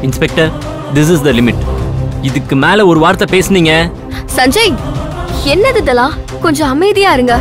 Inspector this is the limit இதுக்கு மேல ஒரு வார்த்தை பேசுனீங்க சஞ்சய் என்னது இதெல்லாம் கொஞ்சம் அமைதியா இருங்க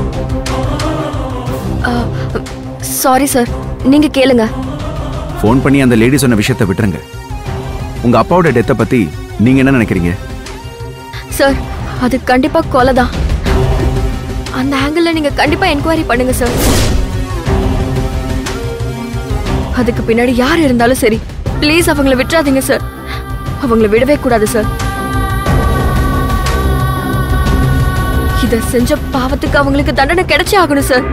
சாரி சார் நீங்க கேளுங்க ஃபோன் பண்ணி அந்த லேடி சொன்ன விஷயத்தை விட்டுருங்க உங்க அப்பாவோட டெத்தை பத்தி நீங்க என்ன நினைக்கிறீங்க சார் அது கண்டிப்பா கொலை தான் அந்த ஆங்கிள் நீங்க கண்டிப்பா என்கொயரி பண்ணுங்க சார் அதுக்கு பின்னாடி யார் இருந்தாலும் சரி ப்ளீஸ் அவங்கள விட்டுறாதீங்க சார் அவங்கள விடவே கூடாது சார் இத செஞ்ச பாவத்துக்கு அவங்களுக்கு தண்டனை கிடைச்சே ஆகணும் சார்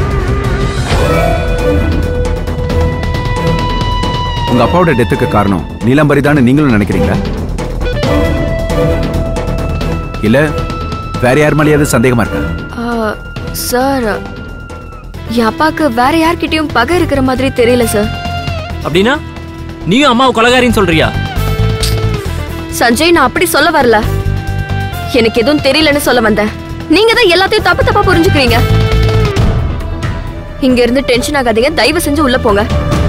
உங்க அப்பாவோட டெத்துக்கு காரணம் நீலாம்பரி தானே நீங்களும் நினைக்கிறீங்களா இல்ல வேற யார் மேலேயாவது சந்தேகமா இருக்கா ஆ, சார் என் அப்பாவுக்கு வேற யார்கிட்டயும் பகை இருக்கிற மாதிரி தெரியல சார் அப்படின்னா நீயும் அம்மாவை கொலகாரின்னு சொல்றியா சஞ்சய் நான் அப்படி சொல்ல வரல எனக்கு எதுவும் தெரியலன்னு சொல்ல வந்தேன் நீங்க தான் எல்லாத்தையும் தப்பு தப்பா புரிஞ்சுக்கிறீங்க இங்க இருந்து டென்ஷன் ஆகாதீங்க தயவு செஞ்சு உள்ள போங்க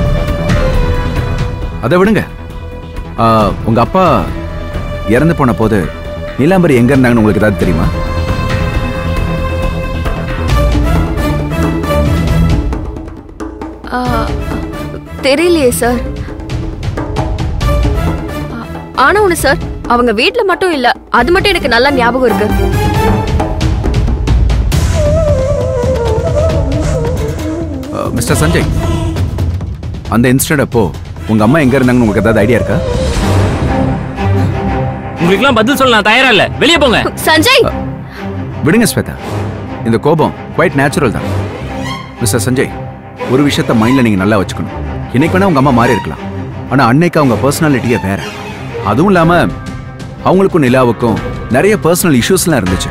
அதை விடுங்க ஆ, உங்க அப்பா இறந்து போன போது நீலாம்பரி எங்க இருந்தாங்கன்னு உங்களுக்கு ஏதாவது தெரியுமா ஆ, தெரியலையே சார் ஆ, ஆனா ஒண்ணு சார் அவங்க வீட்ல மட்டும் இல்ல அது மட்டும் எனக்கு நல்லா ஞாபகம் இருக்கு ஆ, மிஸ்டர் சஞ்சய் அந்த இன்சிடென்ட் அப்போ உங்க அம்மா எங்க இருந்தாங்கன்னு உங்களுக்கு ஏதாவது ஐடியா இருக்கா உங்களுக்குலாம் பதில் சொல்ல நான் தயாரா இல்ல வெளியே போங்க சஞ்சய் விடுங்க ஸ்வேதா இந்த கோபம் குவைட் நேச்சுரல் தான் மிஸ்டர் சஞ்சய் ஒரு விஷயத்த மைண்ட்ல நீங்க நல்லா வச்சுக்கணும் இன்னைக்கு வேணா உங்க அம்மா மாறி இருக்கலாம் ஆனா அன்னைக்கு அவங்க பர்சனாலிட்டியே வேற அதுவும் இல்லாம அவங்களுக்கும் நிலாவுக்கும் நிறைய பர்சனல் இஷ்யூஸ்லாம் இருந்துச்சு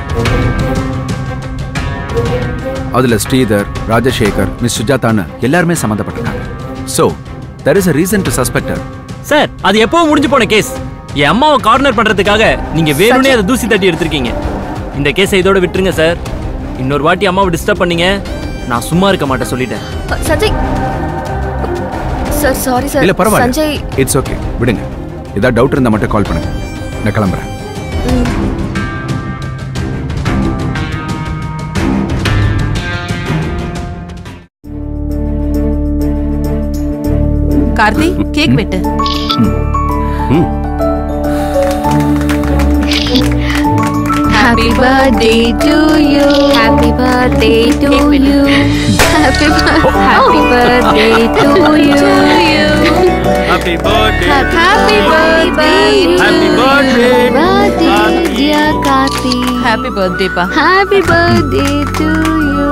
அதுல ஸ்ரீதர் ராஜசேகர் மிஸ் சுஜாதான்னு எல்லாருமே சம்மந்தப்பட்டிருக்காங்க so there is a reason to suspect sir அது எப்பவும் முடிஞ்சு போன கேஸ் என் அம்மாவை கார்னர் பண்றதுக்காக நீங்க வேணும்னே அதை தூசி தட்டி எடுத்திருக்கீங்க இந்த கேஸை இதோட விட்டுருங்க சார் இன்னொரு வாட்டி அம்மாவை டிஸ்டர்ப் பண்ணீங்க நான் சும்மா இருக்க மாட்டேன் சொல்லிட்டேன் சஞ்சய் சார் சாரி சார் இல்ல பரவாயில்ல சஞ்சய் இட்ஸ் ஓகே விடுங்க ஏதாவது டவுட் இருந்தா மட்டும் கால் பண்ணுங்க நான் கிளம்புறேன் கார்த்தி கேக் வெட்டு Happy birthday to you. Happy birthday to you. Happy, bir- happy birthday to you. Happy birthday Happy birthday. Happy birthday. Birthday, dear Kathy. Happy பர்த்டேப்பா Happy birthday to you.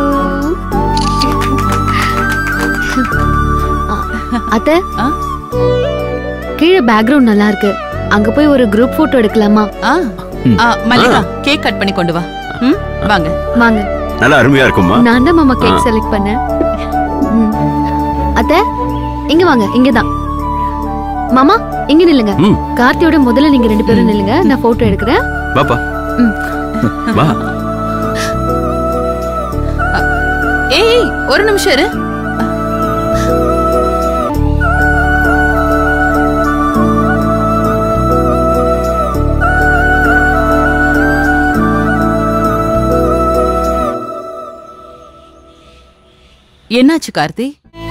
அத்தை ஆ? கீழே பேக்ரவுண்ட் நல்லா இருக்கு அங்க போய் ஒரு குரூப் போட்டோ எடுக்கலாமா ஆ ஆ, மல்லிகா கேக் கட் பண்ணி கொண்டு வா ம் வாங்க வாங்க நல்லா அருமையா இருக்கும்மா நான் தான் மாமா கேக் ஆ. செலக்ட் பண்ணேன் ம். அத்தை இங்க வாங்க இங்கதான் மாமா இங்க நில்லுங்க ம் கார்த்தியோட முதல்ல நீங்க ரெண்டு பேரும் நில்லுங்க நான் போட்டோ எடுக்கிறேன் வாப்பா ம். வா ஏய் ஏய், ஒரு நிமிஷம் இரு என்னாச்சு கார்த்தி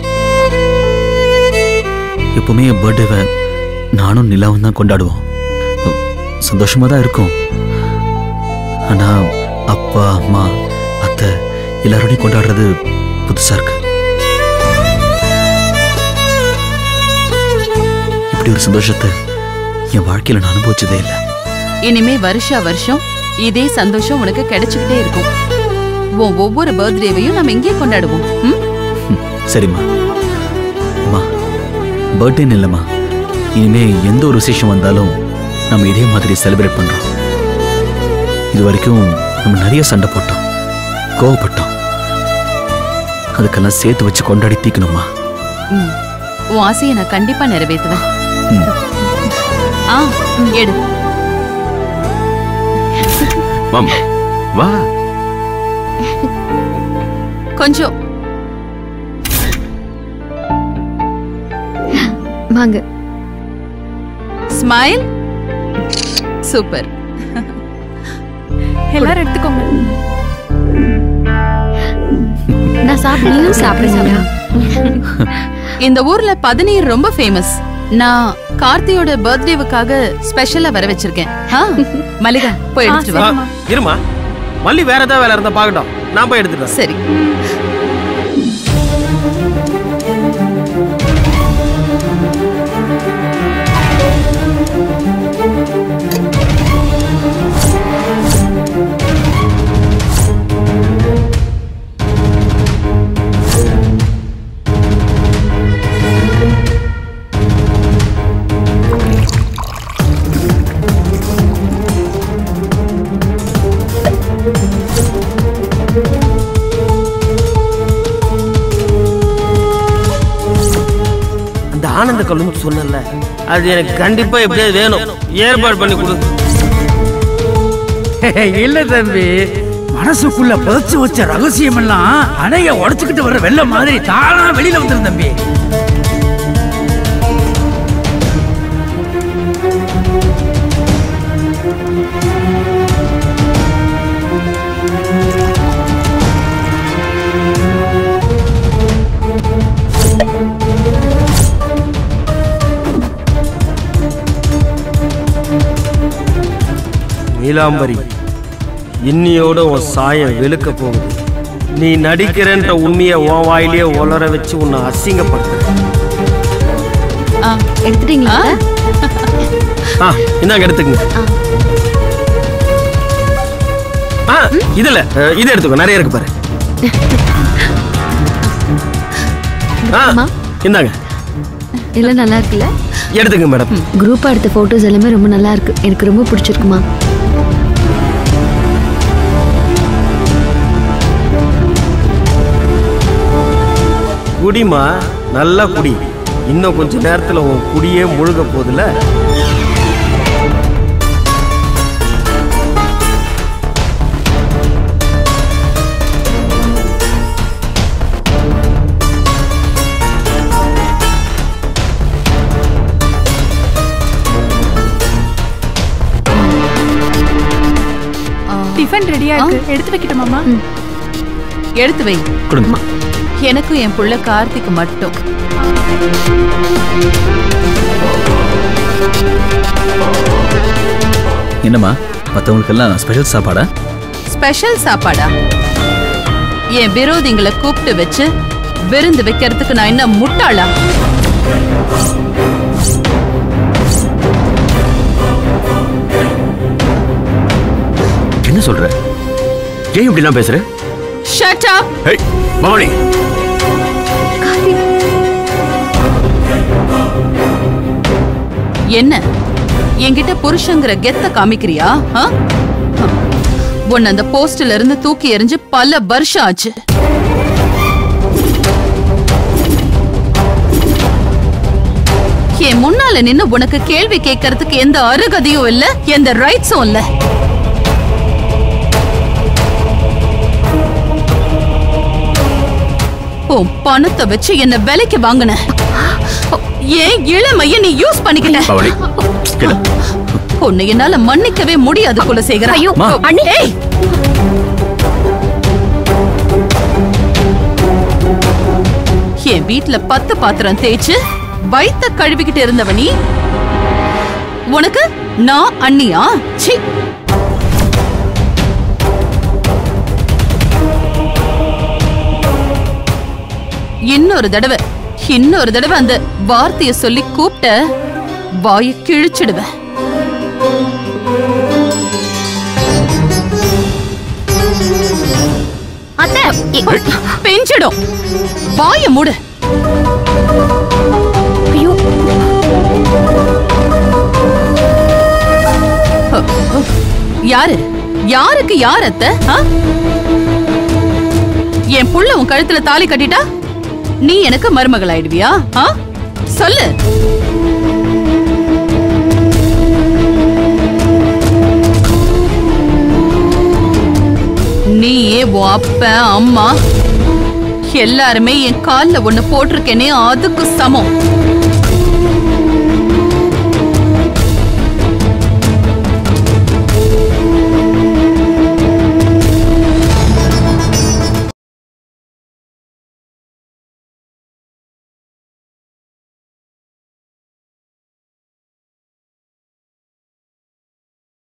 எப்பவுமே என் பர்த்டேவை நானும் நிலாவும் தான் கொண்டாடுவோம் சந்தோஷமா தான் இருக்கும் ஆனா அப்பா அம்மா அத்தை எல்லாரோடையும் கொண்டாடுறது புதுசா இருக்கு இப்படி ஒரு சந்தோஷத்தை என் வாழ்க்கையில நான் அனுபவிச்சதே இல்லை இனிமே வருஷா வருஷம் இதே சந்தோஷம் உனக்கு கிடைச்சுக்கிட்டே இருக்கும் உன் ஒவ்வொரு பர்த்டேவையும் நம்ம இங்கே கொண்டாடுவோம் ம்? ம், சரிம்மா அம்மா பர்த்டேன்னு இல்லைம்மா இனிமே எந்த ஒரு விசேஷம் வந்தாலும் நம்ம இதே மாதிரி செலிப்ரேட் பண்றோம் இது வரைக்கும் நம்ம நிறைய சண்டை போட்டோம் கோவப்பட்டோம் அதுக்கெல்லாம் சேர்த்து வச்சு கொண்டாடி தீக்கணுமா ம். உன் ஆசையை நான் கண்டிப்பா நிறைவேற்றுவேன் ம். ஆ எடு மாமா வா கொஞ்சம் வாங்க ஸ்மைல் சூப்பர் எல்லாரும் எடுத்துக்கோங்க நான் சாப்பிடுங்க சாப்பிடுங்க இந்த ஊர்ல பதநீர் ரொம்ப ஃபேமஸ் நான் கார்த்தியோட பர்த்டேவுக்காக ஸ்பெஷலா வர வச்சிருக்கேன் ஆ, மல்லிகா போய் எடுத்துட்டு வா சரிம்மா. இருமா மல்லி வேற ஏதாவது வேலை இருந்தா பார்க்கட்டும் நான் போய் எடுத்துட்டு வரேன். சரி அந்த ஆனந்த கல்லுன்னு சொன்னல அது எனக்கு கண்டிப்பா எப்படியாவது வேணும் ஏற்பாடு பண்ணி கொடு இல்ல தம்பி மனசுக்குள்ள புதைச்சு வச்ச ரகசியம் எல்லாம் அணைய உடைச்சுக்கிட்டு வர்ற வெள்ளம் மாதிரி தானா வெளியில வந்துரும் தம்பி நீலாம்பரி இன்னியோட உன் சாயம் வெளுக்க போகுது நீ நடிக்கிறன்ற உண்மையை உன் வாயிலேயே உலர வச்சு உன்னை அசிங்கப்படுத்துறேன் ஆ, எடுத்துட்டீங்களா ஆ இந்தாங்க எடுத்துக்கங்க ஆ இதுல அஹ், இது எடுத்துக்கோ நிறைய இருக்கு பாரு ஆ அம்மா. இந்தாங்க இல்ல நல்லா இருக்குல்ல எடுத்துங்க மேடம் குரூப்பா எடுத்த போட்டோஸ் எல்லாமே ரொம்ப நல்லா இருக்கு எனக்கு ரொம்ப பிடிச்சிருக்குமா குடிமா நல்லா குடி இன்னும் கொஞ்ச நேரத்துல உன் குடியே முழுக போகுதுல டிஃபன் ரெடியா இருக்கு எடுத்து வைக்கட்டுமாமா எடுத்து வை கொடுங்க எனக்கும் என் புள்ள கார்த்திக் மட்டும் என்னம்மா மற்றவங்களுக்கெல்லாம் ஸ்பெஷல் சாப்பாடா ஸ்பெஷல் சாப்பாடா என் விரோதிங்களை கூப்பிட்டு வச்சு விருந்து வைக்கிறதுக்கு நான் என்ன முட்டாளா என்ன சொல்ற ஏன் இப்படிலாம் பேசுற ஷட் அப் ஹேய் பவானி என்ன என்கிட்ட புருஷங்கிற கெத்த காமிக்கிறியா ஆ? உன்னை அந்த போஸ்ட்ல இருந்து தூக்கி எறிஞ்சு பல வருஷம் ஆச்சு என் முன்னால நின்னு உனக்கு கேள்வி கேட்கறதுக்கு எந்த அருகதையும் இல்ல எந்த ரைட்ஸும் இல்ல உன் பணத்தை வச்சு என்ன விலைக்கு வாங்கின ஏன் இளமைய நீ யூஸ் பண்ணிக்கிட்ட பவானி கிட்ட உன்னை என்னால மன்னிக்கவே முடியாது குலசேகர ஐயோ மா. அண்ணி ஏய் என் வீட்ல பத்து பாத்திரம் தேய்ச்சு வயித்த கழுவிக்கிட்டு இருந்தவ நீ உனக்கு நான் அண்ணியா சி இன்னொரு தடவை இன்னொரு தடவை அந்த வார்த்தைய சொல்லி கூப்பிட்ட வாயை கிழிச்சிடுவேன் அத்தை பெஞ்சிடும் வாய மூடு ஐயோ அ, அ, யாரு யாருக்கு யார் அத்தை ஆ? என் புள்ள உன் கழுத்துல தாலி கட்டிட்டா நீ எனக்கு மருமகள் ஆயிடுவியா ஆ? சொல்லு நீயே உன் அப்ப அம்மா எல்லாருமே என் கால்ல ஒண்ணு போட்டிருக்கேனே அதுக்கு சமம்